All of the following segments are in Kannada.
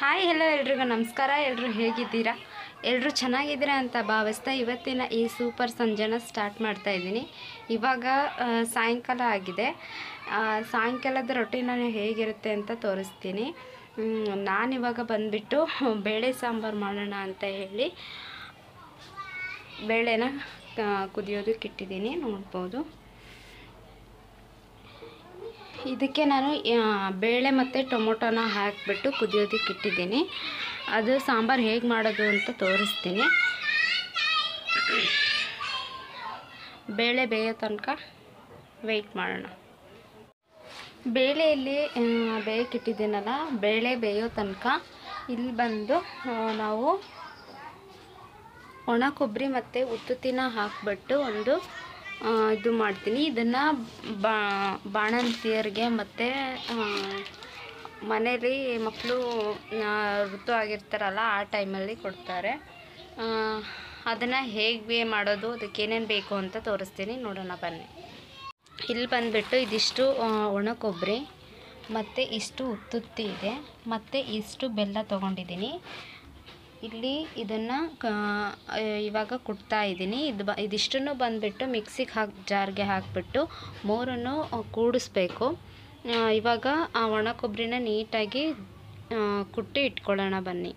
ಹಾಯ್ ಹೆಲೋ ಎಲ್ರಿಗೂ ನಮಸ್ಕಾರ ಎಲ್ಲರೂ ಹೇಗಿದ್ದೀರಾ ಎಲ್ಲರೂ ಚೆನ್ನಾಗಿದ್ದೀರಾ ಅಂತ ಭಾವಿಸ್ತಾ ಇವತ್ತಿನ ಈ ಸೂಪರ್ ಸಂಜೆನ ಸ್ಟಾರ್ಟ್ ಮಾಡ್ತಾ ಇದ್ದೀನಿ ಇವಾಗ ಆ, ಸಾಯಂಕಾಲ ಆಗಿದೆ ಆ, ಸಾಯಂಕಾಲದ ರೊಟೀನ ಹೇಗಿರುತ್ತೆ ಅಂತ ತೋರಿಸ್ತೀನಿ ಮ್, ನಾನಿವಾಗ ಬಂದುಬಿಟ್ಟು ಬೇಳೆ ಸಾಂಬಾರು ಮಾಡೋಣ ಅಂತ ಹೇಳಿ ಬೇಳೆನ ಆ, ಕುದಿಯೋದಕ್ಕೆ ಇಟ್ಟಿದ್ದೀನಿ ನೋಡ್ಬೋದು ಇದಕ್ಕೆ ನಾನು ಆ, ಬೇಳೆ ಮತ್ತು ಟೊಮೊಟೊನ ಹಾಕಿಬಿಟ್ಟು ಕುದಿಯೋದಕ್ಕೆ ಇಟ್ಟಿದ್ದೀನಿ ಅದು ಸಾಂಬಾರು ಹೇಗೆ ಮಾಡೋದು ಅಂತ ತೋರಿಸ್ತೀನಿ ಬೇಳೆ ಬೇಯೋ ತನಕ ವೆಯ್ಟ್ ಮಾಡೋಣ ಬೇಳೆಯಲ್ಲಿ ಆ, ಬೇಯಕ್ಕೆ ಇಟ್ಟಿದ್ದೀನಲ್ಲ ಬೇಳೆ ಬೇಯೋ ತನಕ ಇಲ್ಲಿ ಬಂದು ಆ, ನಾವು ಒಣ ಕೊಬ್ಬರಿ ಮತ್ತು ಉತ್ತುತ್ತಿನ ಹಾಕಿಬಿಟ್ಟು ಒಂದು ಆ, ಇದು ಮಾಡ್ತೀನಿ ಇದನ್ನು ಬಾಣಂತಿಯರಿಗೆ ಮತ್ತು ಮನೇಲಿ ಮಕ್ಕಳು ಋತು ಆಗಿರ್ತಾರಲ್ಲ ಆ ಟೈಮಲ್ಲಿ ಕೊಡ್ತಾರೆ ಅದನ್ನು ಹೇಗೆ ಮಾಡೋದು ಅದಕ್ಕೆ ಏನೇನು ಬೇಕು ಅಂತ ತೋರಿಸ್ತೀನಿ ನೋಡೋಣ ಬನ್ನಿ ಇಲ್ಲಿ ಬಂದುಬಿಟ್ಟು ಇದಿಷ್ಟು ಆ, ಒಣ ಕೊಬ್ಬರಿ ಮತ್ತು ಇಷ್ಟು ಉತ್ತುತ್ತಿ ಇದೆ ಮತ್ತು ಇಷ್ಟು ಬೆಲ್ಲ ತೊಗೊಂಡಿದ್ದೀನಿ ಇಲ್ಲಿ ಇದನ್ನು ಇವಾಗ ಕುಟ್ತಾ ಇದ್ದೀನಿ ಇದು ಬ ಇದಿಷ್ಟನ್ನು ಬಂದುಬಿಟ್ಟು ಮಿಕ್ಸಿಗೆ ಹಾಕಿ ಜಾರ್ಗೆ ಹಾಕಿಬಿಟ್ಟು ಮೂರನ್ನು ಕೂಡಿಸ್ಬೇಕು ಆ, ಇವಾಗ ಆ ಒಣ ಕೊಬ್ಬರಿನ ನೀಟಾಗಿ ಆ, ಕುಟ್ಟಿ ಇಟ್ಕೊಳ್ಳೋಣ ಬನ್ನಿ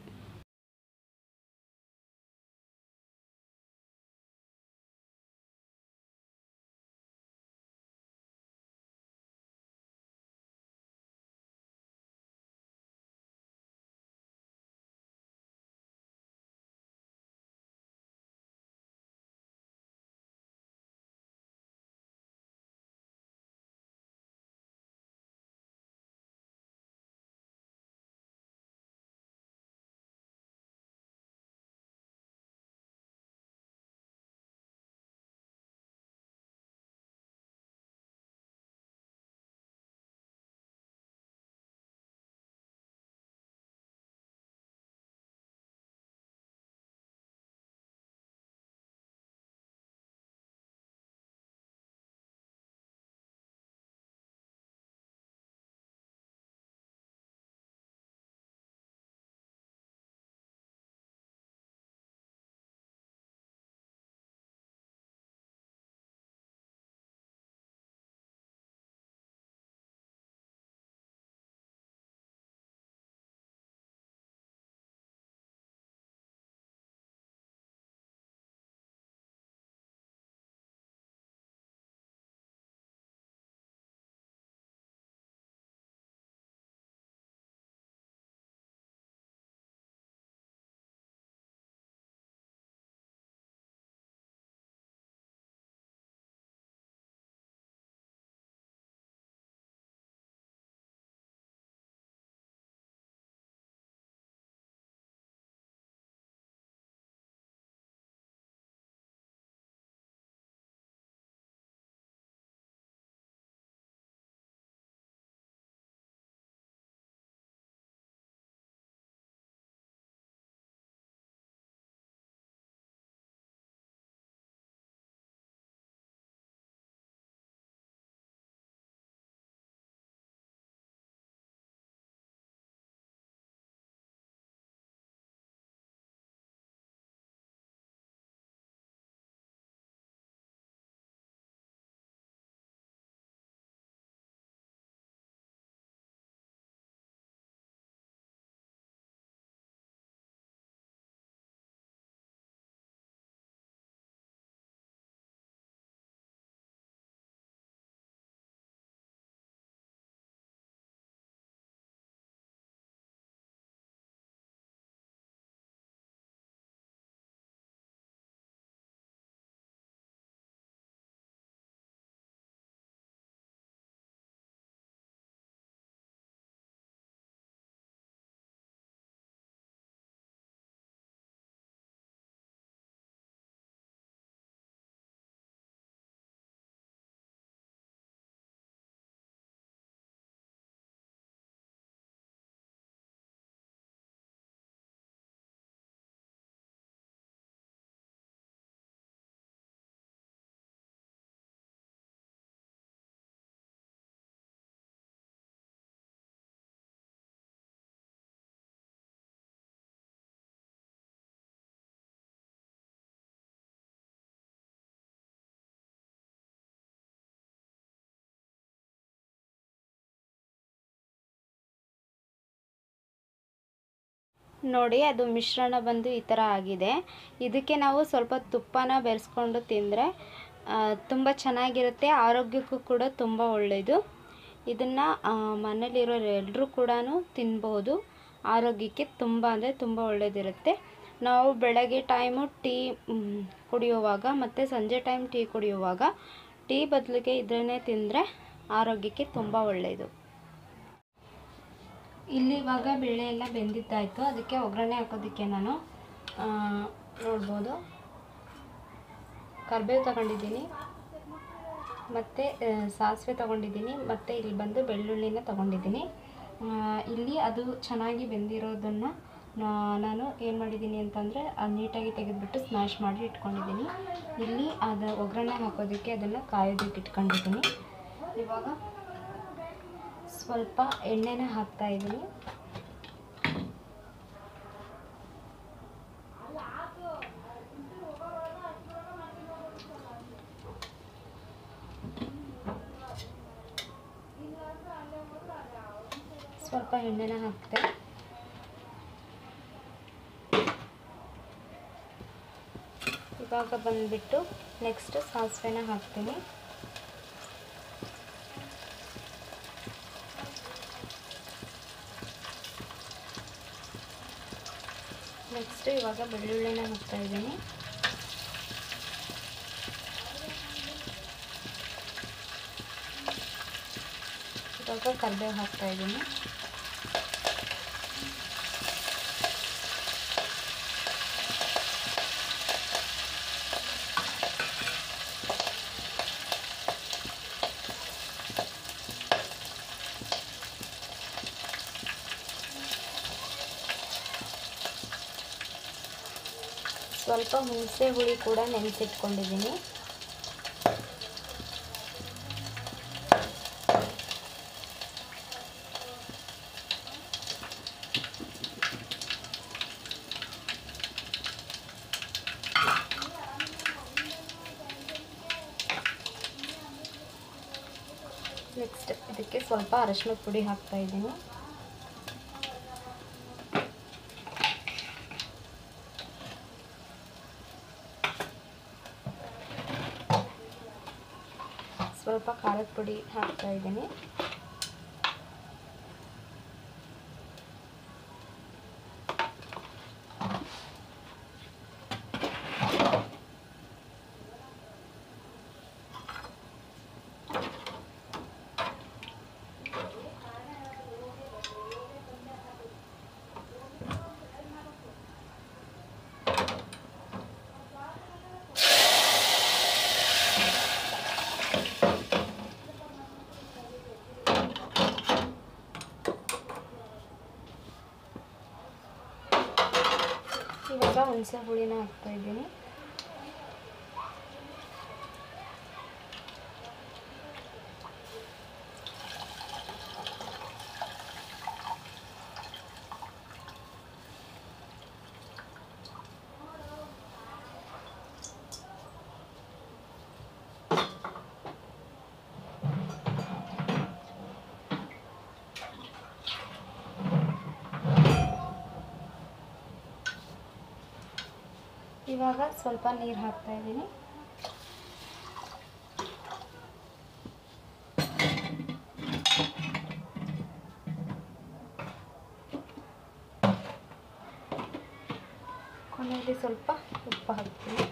ನೋಡಿ ಅದು ಮಿಶ್ರಣ ಬಂದು ಈ ಥರ ಆಗಿದೆ ಇದಕ್ಕೆ ನಾವು ಸ್ವಲ್ಪ ತುಪ್ಪನ ಬೆರೆಸ್ಕೊಂಡು ತಿಂದರೆ ತುಂಬ ಚೆನ್ನಾಗಿರುತ್ತೆ ಆರೋಗ್ಯಕ್ಕೂ ಕೂಡ ತುಂಬ ಒಳ್ಳೆಯದು ಇದನ್ನು ಮನೇಲಿರೋರು ಎಲ್ಲರೂ ಕೂಡ ತಿನ್ಬೋದು ಆರೋಗ್ಯಕ್ಕೆ ತುಂಬ ಅಂದರೆ ತುಂಬ ಒಳ್ಳೆಯದಿರುತ್ತೆ ನಾವು ಬೆಳಗ್ಗೆ ಟೈಮು ಟೀ ಮ್, ಕುಡಿಯುವಾಗ ಮತ್ತು ಸಂಜೆ ಟೈಮ್ ಟೀ ಕುಡಿಯುವಾಗ ಟೀ ಬದಲಿಗೆ ಇದನ್ನೇ ತಿಂದರೆ ಆರೋಗ್ಯಕ್ಕೆ ತುಂಬ ಒಳ್ಳೆಯದು ಇಲ್ಲಿ ಇವಾಗ ಬೇಳೆ ಎಲ್ಲ ಬೆಂದಿದ್ದಾಯಿತು ಅದಕ್ಕೆ ಒಗ್ಗರಣೆ ಹಾಕೋದಕ್ಕೆ ನಾನು ಆ, ನೋಡ್ಬೋದು ಕರಿಬೇವು ತಗೊಂಡಿದ್ದೀನಿ ಮತ್ತು ಸಾಸಿವೆ ತಗೊಂಡಿದ್ದೀನಿ ಮತ್ತು ಇಲ್ಲಿ ಬಂದು ಬೆಳ್ಳುಳ್ಳಿನ ತಗೊಂಡಿದ್ದೀನಿ ಆ, ಇಲ್ಲಿ ಅದು ಚೆನ್ನಾಗಿ ಬೆಂದಿರೋದನ್ನು ನಾನು ಏನು ಮಾಡಿದ್ದೀನಿ ಅಂತಂದರೆ ಅದು ನೀಟಾಗಿ ತೆಗೆದುಬಿಟ್ಟು ಸ್ಮ್ಯಾಶ್ ಮಾಡಿ ಇಟ್ಕೊಂಡಿದ್ದೀನಿ ಇಲ್ಲಿ ಅದು ಒಗ್ಗರಣೆ ಹಾಕೋದಕ್ಕೆ ಅದನ್ನು ಕಾಯೋದಕ್ಕೆ ಇಟ್ಕೊಂಡಿದ್ದೀನಿ ಇವಾಗ ಸ್ವಲ್ಪ ಎಣ್ಣೆನ ಹಾಕ್ತಾ ಇದ್ದೀನಿ ಸ್ವಲ್ಪ ಎಣ್ಣೆನ ಹಾಕ್ತೆ ಇವಾಗ ಬಂದುಬಿಟ್ಟು ನೆಕ್ಸ್ಟ್ ಸಾಸಿವೆನ ಹಾಕ್ತೀನಿ ನೆಕ್ಸ್ಟ್ ಇವಾಗ ಬೆಳ್ಳುಳ್ಳಿನ ಹಾಕ್ತಾ ಇದ್ದೀನಿ ಇವಾಗ ಕರಿಬೇವು ಹಾಕ್ತಾ ಇದ್ದೀನಿ ಸ್ವಲ್ಪ ಹುಣಸೆ ಹುಳಿ ಕೂಡ ನೆನೆಸಿಟ್ಕೊಂಡಿದ್ದೀನಿ ನೆಕ್ಸ್ಟ್ ಇದಕ್ಕೆ ಸ್ವಲ್ಪ ಅರಶಿನ ಪುಡಿ ಹಾಕ್ತಾ ಇದ್ದೀನಿ ಸ್ವಲ್ಪ ಖಾರದ ಪುಡಿ ಹಾಕ್ತಾ ಇದ್ದೀನಿ ಇವಾಗ ಹುಣಸೆ ಹುಳಿನ ಹಾಕ್ತಾ ಇದ್ದೀನಿ ಇವಾಗ ಸ್ವಲ್ಪ ನೀರು ಹಾಕ್ತಾ ಇದ್ದೀನಿ ಕೊನೆಯಲ್ಲಿ ಸ್ವಲ್ಪ ಉಪ್ಪು ಹಾಕ್ತೀನಿ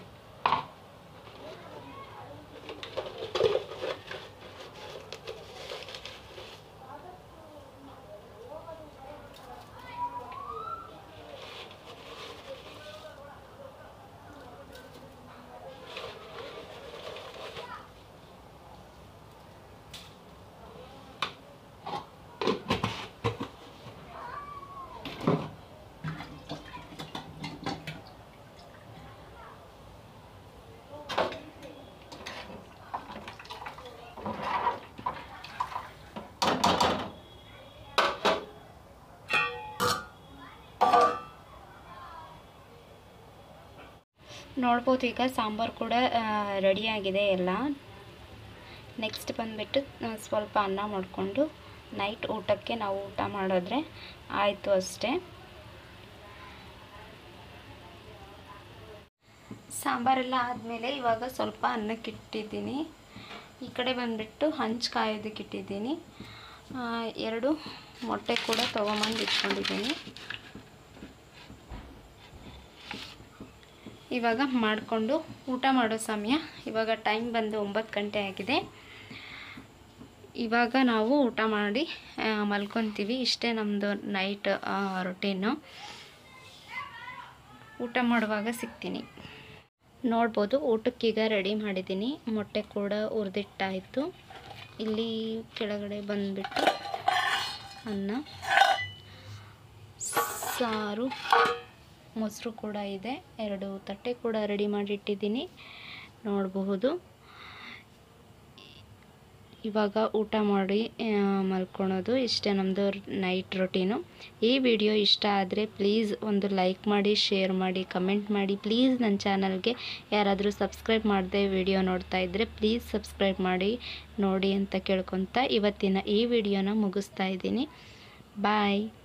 ನೋಡ್ಬೋದು ಈಗ ಸಾಂಬಾರು ಕೂಡ ರೆಡಿಯಾಗಿದೆ ಎಲ್ಲ ನೆಕ್ಸ್ಟ್ ಬಂದುಬಿಟ್ಟು ಸ್ವಲ್ಪ ಅನ್ನ ಮಾಡಿಕೊಂಡು ನೈಟ್ ಊಟಕ್ಕೆ ನಾವು ಊಟ ಮಾಡಿದ್ರೆ ಆಯಿತು ಅಷ್ಟೇ ಸಾಂಬಾರೆಲ್ಲ ಆದಮೇಲೆ ಇವಾಗ ಸ್ವಲ್ಪ ಅನ್ನಕ್ಕೆ ಇಟ್ಟಿದ್ದೀನಿ ಈ ಕಡೆ ಬಂದುಬಿಟ್ಟು ಹಂಚು ಕಾಯೋದಕ್ಕೆ ಇಟ್ಟಿದ್ದೀನಿ ಆ, ಎರಡು ಮೊಟ್ಟೆ ಕೂಡ ತೊಗೊಂಬಂದು ಇಟ್ಕೊಂಡಿದ್ದೀನಿ ಇವಾಗ ಮಾಡಿಕೊಂಡು ಊಟ ಮಾಡೋ ಸಮಯ ಇವಾಗ ಟೈಮ್ ಬಂದು ಒಂಬತ್ತು ಗಂಟೆ ಆಗಿದೆ ಇವಾಗ ನಾವು ಊಟ ಮಾಡಿ ಆ, ಮಲ್ಕೊತೀವಿ ಇಷ್ಟೇ ನಮ್ಮದು ನೈಟ್ ರೊಟೀನು ಊಟ ಮಾಡುವಾಗ ಸಿಗ್ತೀನಿ ನೋಡ್ಬೋದು ಊಟಕ್ಕೀಗ ರೆಡಿ ಮಾಡಿದ್ದೀನಿ ಮೊಟ್ಟೆ ಕೂಡ ಹುರಿದಿಟ್ಟಾಯಿತು ಇಲ್ಲಿ ಕೆಳಗಡೆ ಬಂದುಬಿಟ್ಟು ಅನ್ನ ಸಾರು ಮೊಸರು ಕೂಡ ಇದೆ ಎರಡು ತಟ್ಟೆ ಕೂಡ ರೆಡಿ ಮಾಡಿಟ್ಟಿದ್ದೀನಿ ನೋಡಬಹುದು ಇವಾಗ ಊಟ ಮಾಡಿ ಆ, ಮಲ್ಕೊಳೋದು ಇಷ್ಟೇ ನಮ್ಮದು ನೈಟ್ ರೊಟೀನು ಈ ವಿಡಿಯೋ ಇಷ್ಟ ಆದರೆ ಪ್ಲೀಸ್ ಒಂದು ಲೈಕ್ ಮಾಡಿ ಶೇರ್ ಮಾಡಿ ಕಮೆಂಟ್ ಮಾಡಿ ಪ್ಲೀಸ್ ನನ್ನ ಚಾನಲ್ಗೆ ಯಾರಾದರೂ ಸಬ್ಸ್ಕ್ರೈಬ್ ಮಾಡದೆ ವಿಡಿಯೋ ನೋಡ್ತಾ ಇದ್ದರೆ ಪ್ಲೀಸ್ ಸಬ್ಸ್ಕ್ರೈಬ್ ಮಾಡಿ ನೋಡಿ ಅಂತ ಕೇಳ್ಕೊತ ಇವತ್ತಿನ ಈ ವಿಡಿಯೋನ ಮುಗಿಸ್ತಾ ಇದ್ದೀನಿ ಬಾಯ್